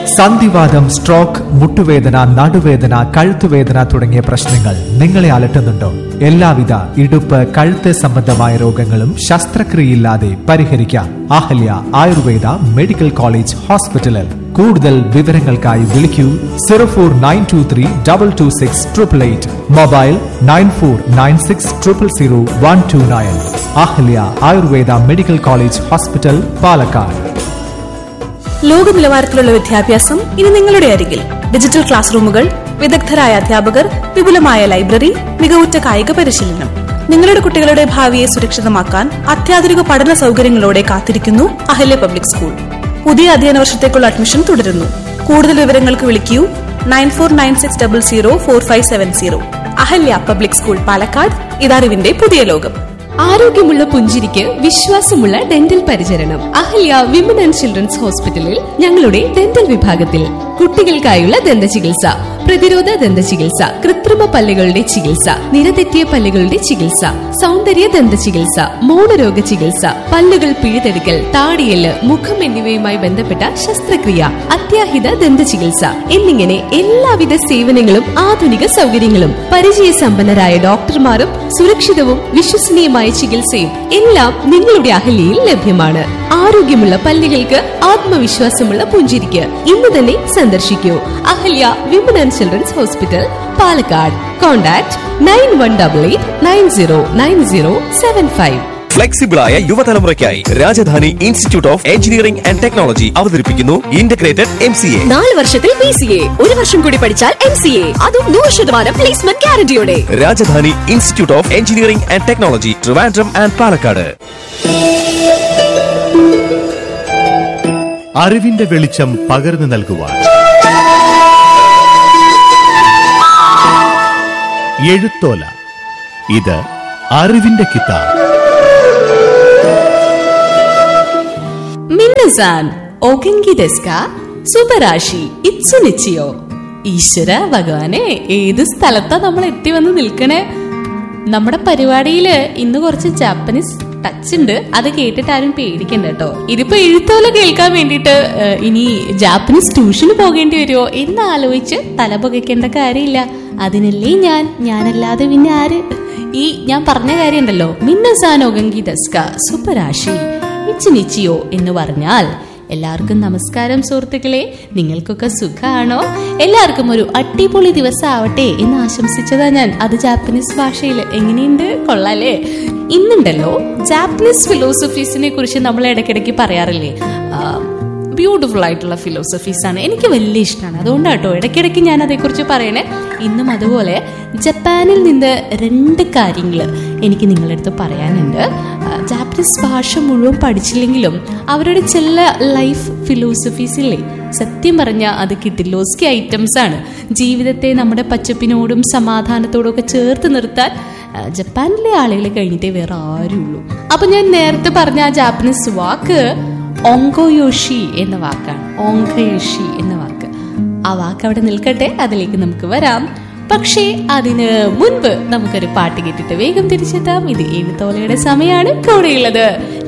സന്ധിവാദം സ്ട്രോക്ക് മുട്ടുവേദന നടുവേദന കഴുത്തുവേദന തുടങ്ങിയ പ്രശ്നങ്ങൾ നിങ്ങളെ അലട്ടുന്നുണ്ടോ എല്ലാവിധ ഇടുപ്പ് കഴുത്ത് സംബന്ധമായ രോഗങ്ങളും ശസ്ത്രക്രിയയില്ലാതെ പരിഹരിക്കാം അഹല്യ ആയുർവേദ മെഡിക്കൽ കോളേജ് ഹോസ്പിറ്റലിൽ കൂടുതൽ വിവരങ്ങൾക്കായി വിളിക്കൂ zero four nine two three double two six triple eight mobile nine four nine six triple zero one two nine Ahalya Ayurveda medical college hospital Palakkad ലോക നിലവാരത്തിലുള്ള വിദ്യാഭ്യാസം ഇനി നിങ്ങളുടെ അരികിൽ ഡിജിറ്റൽ ക്ലാസ് റൂമുകൾ വിദഗ്ധരായ അധ്യാപകർ വിപുലമായ ലൈബ്രറി മികവുറ്റ കായിക പരിശീലനം നിങ്ങളുടെ കുട്ടികളുടെ ഭാവിയെ സുരക്ഷിതമാക്കാൻ അത്യാധുനിക പഠന സൗകര്യങ്ങളോടെ കാത്തിരിക്കുന്നു അഹല്യ പബ്ലിക് സ്കൂൾ പുതിയ അധ്യയന വർഷത്തേക്കുള്ള അഡ്മിഷൻ തുടരുന്നു കൂടുതൽ വിവരങ്ങൾക്ക് വിളിക്കൂ nine four nine six double zero four five seven zero Ahalya public school Palakkad ഇതറിവിന്റെ പുതിയ ലോകം ആരോഗ്യമുള്ള പുഞ്ചിരിക്ക് വിശ്വാസമുള്ള ഡെന്റൽ പരിചരണം അഹല്യ വിമൻ ആൻഡ് ചിൽഡ്രൻസ് ഹോസ്പിറ്റലിൽ ഞങ്ങളുടെ ഡെന്റൽ വിഭാഗത്തിൽ കുട്ടികൾക്കായുള്ള ദന്ത ചികിത്സ പ്രതിരോധ ദന്ത ചികിത്സ കൃത്രിമ പല്ലുകളുടെ ചികിത്സ നിരതെറ്റിയ പല്ലുകളുടെ ചികിത്സ സൗന്ദര്യ ദന്ത ചികിത്സ മൗനരോഗ ചികിത്സ പല്ലുകൾ പിഴുതെടുക്കൽ താടിയല് മുഖം എന്നിവയുമായി ബന്ധപ്പെട്ട ശസ്ത്രക്രിയ അത്യാഹിത ദന്ത ചികിത്സ എന്നിങ്ങനെ എല്ലാവിധ സേവനങ്ങളും ആധുനിക സൗകര്യങ്ങളും പരിചയസമ്പന്നരായ ഡോക്ടർമാരും സുരക്ഷിതവും വിശ്വസനീയമായ ചികിത്സയും എല്ലാം നിങ്ങളുടെ അഹല്യയിൽ ലഭ്യമാണ് ആരോഗ്യമുള്ള പല്ലുകൾക്ക് ആത്മവിശ്വാസമുള്ള പുഞ്ചിരിക്ക് ഇന്ന് തന്നെ സന്ദർശിക്കൂ Ahalya women and children's hospital Palakkad contact nine one double eight nine zero nine zero seven five ഫ്ലെക്സിബിളായ യുവതലമുറയ്ക്കായി Rajadhani institute of engineering and technology അവതരിപ്പിക്കുന്നു ഇന്റഗ്രേറ്റഡ് എം സി എ നാല് വർഷത്തിൽ പി സി എ ഒരു വർഷം കൂടി പഠിച്ചാൽ എം സി എ അതും നൂറ് ശതമാനം പ്ലേസ്മെന്റ് ഗ്യാരണ്ടിയോടെ Rajadhani institute of engineering and technology Trivandrum and Palakkad അറിവിന്റെ വെളിച്ചം പകർന്നു നൽകുവാൻ എഴുത്തോല ഇത് അറിവിന്റെ കിതാബ് മിന്നസാൻ ഓകൻകി ഡെസ്ക സുബരാശി ഇറ്റ്സുനിച്ചിയോ ഈശ്വര ഭഗവാനെ ഏത് സ്ഥലത്താ നമ്മൾ എത്തി വന്ന് നിൽക്കണേ നമ്മുടെ പരിപാടിയില് ഇന്ന് കുറച്ച് ജാപ്പനീസ് ടച്ച് ഉണ്ട് അത് കേട്ടിട്ട് ആരും പേടിക്കണ്ട കേട്ടോ ഇതിപ്പോ എഴുത്തോല കേൾക്കാൻ വേണ്ടിയിട്ട് ഏഹ്, ഇനി ജാപ്പനീസ് ട്യൂഷന് പോകേണ്ടി വരുമോ എന്ന് ആലോചിച്ച് തല പുകയ്ക്കേണ്ട കാര്യമില്ല അതിനല്ലേ ഞാൻ ഞാനല്ലാതെ പിന്നെ ആര് ഈ ഞാൻ പറഞ്ഞ കാര്യം ഉണ്ടല്ലോ മിന്നസാനോഗങ്കി ദസ്ക സുപ്പരാശി ഇച്ചിനിച്ചിയോ എന്ന് പറഞ്ഞാൽ എല്ലാവർക്കും നമസ്കാരം സുഹൃത്തുക്കളെ നിങ്ങൾക്കൊക്കെ സുഖമാണോ എല്ലാവർക്കും ഒരു അടിപൊളി ദിവസം ആവട്ടെ എന്ന് ആശംസിച്ചതാ ഞാൻ അത് ജാപ്പനീസ് ഭാഷയിൽ എങ്ങനെയുണ്ട് കൊള്ളാലേ ഇന്നുണ്ടല്ലോ ജാപ്പനീസ് ഫിലോസഫീസിനെ കുറിച്ച് നമ്മൾ ഇടയ്ക്കിടയ്ക്ക് പറയാറില്ലേ ബ്യൂട്ടിഫുൾ ആയിട്ടുള്ള ഫിലോസഫീസ് ആണ് എനിക്ക് വലിയ ഇഷ്ടമാണ് അതുകൊണ്ടാണ് കേട്ടോ ഇടയ്ക്കിടയ്ക്ക് ഞാൻ അതേക്കുറിച്ച് പറയണേ ഇന്നും അതുപോലെ ജപ്പാനിൽ നിന്ന് രണ്ട് കാര്യങ്ങൾ എനിക്ക് നിങ്ങളുടെ അടുത്ത് പറയാനുണ്ട് ആ, ജാപ്പനീസ് ഭാഷ മുഴുവൻ പഠിച്ചില്ലെങ്കിലും അവരുടെ ചില ലൈഫ് ഫിലോസഫീസ് ഇല്ലേ സത്യം പറഞ്ഞാൽ അത് കിട്ടിലോസ്കി ഐറ്റംസ് ആണ് ജീവിതത്തെ നമ്മുടെ പച്ചപ്പിനോടും സമാധാനത്തോടും ഒക്കെ ചേർത്ത് നിർത്താൻ ആ, ജപ്പാനിലെ ആളുകൾ കഴിഞ്ഞിട്ടേ വേറെ ആരുള്ളൂ അപ്പൊ ഞാൻ നേരത്തെ പറഞ്ഞ ആ ജാപ്പനീസ് വാക്ക് ഓങ്കോയോഷി എന്ന വാക്കാണ് ഓങ്കയോഷി എന്ന വാക്ക് ആ വാക്ക് അവിടെ നിൽക്കട്ടെ അതിലേക്ക് നമുക്ക് വരാം പക്ഷേ അതിന് മുൻപ് നമുക്കൊരു പാട്ട് കേട്ടിട്ട് വേഗം തിരിച്ചെത്താം ഇത് എഴുത്തോലയുടെ സമയമാണ് കൂടെയുള്ളത്